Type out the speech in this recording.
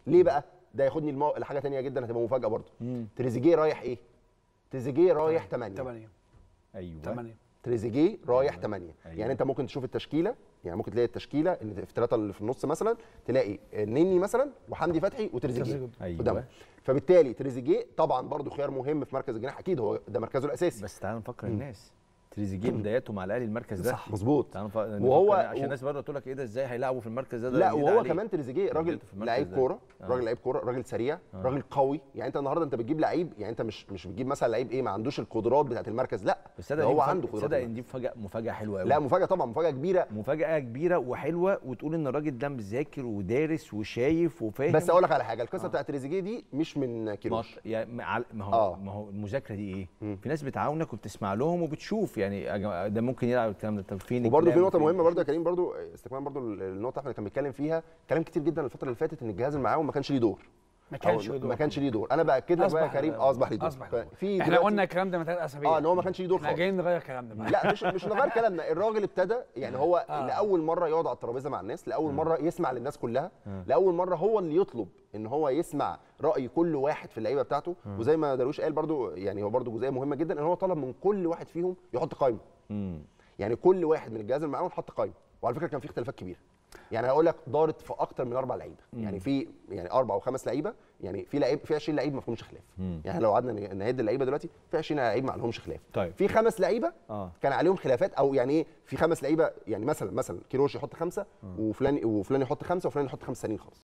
ليه بقى ده ياخدني المو... لحاجه تانية جدا هتبقى مفاجاه برضه تريزيجيه رايح ايه تريزيجيه رايح 8 8 ايوه 8 تريزيجيه رايح 8 أيوة. يعني انت ممكن تشوف التشكيله يعني ممكن تلاقي التشكيله ان في الثلاثه اللي في النص مثلا تلاقي نني مثلا وحمدي فتحي وتريزيجيه تريزيجيه. أيوة. قدامهم فبالتالي تريزيجيه طبعا برضو خيار مهم في مركز الجناح اكيد هو ده مركزه الاساسي بس تعال نفكر الناس تريزيجيه بداياته مع الاهلي المركز ده صح مظبوط تعال نف... وهو- نفكر- عشان الناس برضه تقول لك ايه ده ازاي هيلعبوا في المركز ده, ده لا جديد وهو عليه. كمان تريزيجيه راجل بدايته في المركز لعيب ده. كوره آه. راجل لعيب كوره راجل سريع آه. راجل قوي يعني انت النهارده انت بتجيب لعيب يعني انت مش مش بتجيب مثلا لعيب ايه ما عندوش القدرات بتاعت المركز لا بس ده صدق هو دي عنده مفاجأة- قدرات صدق المركز. ان دي مفاجاه مفاجاه حلوه قوي لا مفاجاه طبعا مفاجاه كبيره مفاجاه كبيره وحلوه وتقول ان الراجل ده مذاكر ودارس وشايف وفاهم بس اقول لك على حاجه القصه بتاعت تريزيجيه دي مش من ما كيروش يعني ما ما هو آه. ما هو المذاكره دي ايه؟ مم. في ناس بتعاونك وبتسمع لهم وبتشوف يعني يا جماعة ده ممكن يلعب الكلام ده طب فين وبرده في الكلام نقطه وفين- مهمه برده يا كريم برده استكمال برده النقطه احنا كان بيتكلم فيها كلام كتير جدا الفتره اللي فاتت ان الجهاز المعاون ما كانش ليه دور ما كانش أو له دور. ما كانش ليه دور انا باكد لك بقى يا أصبح- كريم اه اصبح ليه دور أصبح له دور. في احنا دلوقتي- قلنا الكلام ده من ثلاث اسابيع اه ان هو ما كانش ليه دور احنا خالص جايين نغير كلامنا بقى لا مش مش نغير كلامنا الراجل ابتدى يعني هو آه. لاول مره يقعد على الترابيزه مع الناس لاول مره يسمع للناس كلها لاول مره هو اللي يطلب ان هو يسمع راي كل واحد في اللعيبه بتاعته وزي ما داروش قال برضو يعني هو برضو جزئيه مهمه جدا ان هو طلب من كل واحد فيهم يحط قائمه مم. يعني كل واحد من الجهاز المعاون حط قائمه وعلى فكره كان في اختلافات كبيره يعني هقول لك دارت في اكتر من اربع لعيبه يعني في يعني اربع او خمس لعيبه يعني في لعيب في 20 لعيب ما فيهمش خلاف يعني لو قعدنا ن- نعد اللعيبه دلوقتي في 20 لعيب ما لهمش خلاف طيب. في خمس لعيبه اه كان عليهم خلافات او يعني ايه في خمس لعيبه يعني مثلا مثلا كيروش يحط خمسه وفلان وفلان يحط خمسه وفلان يحط خمسه ثانيين خالص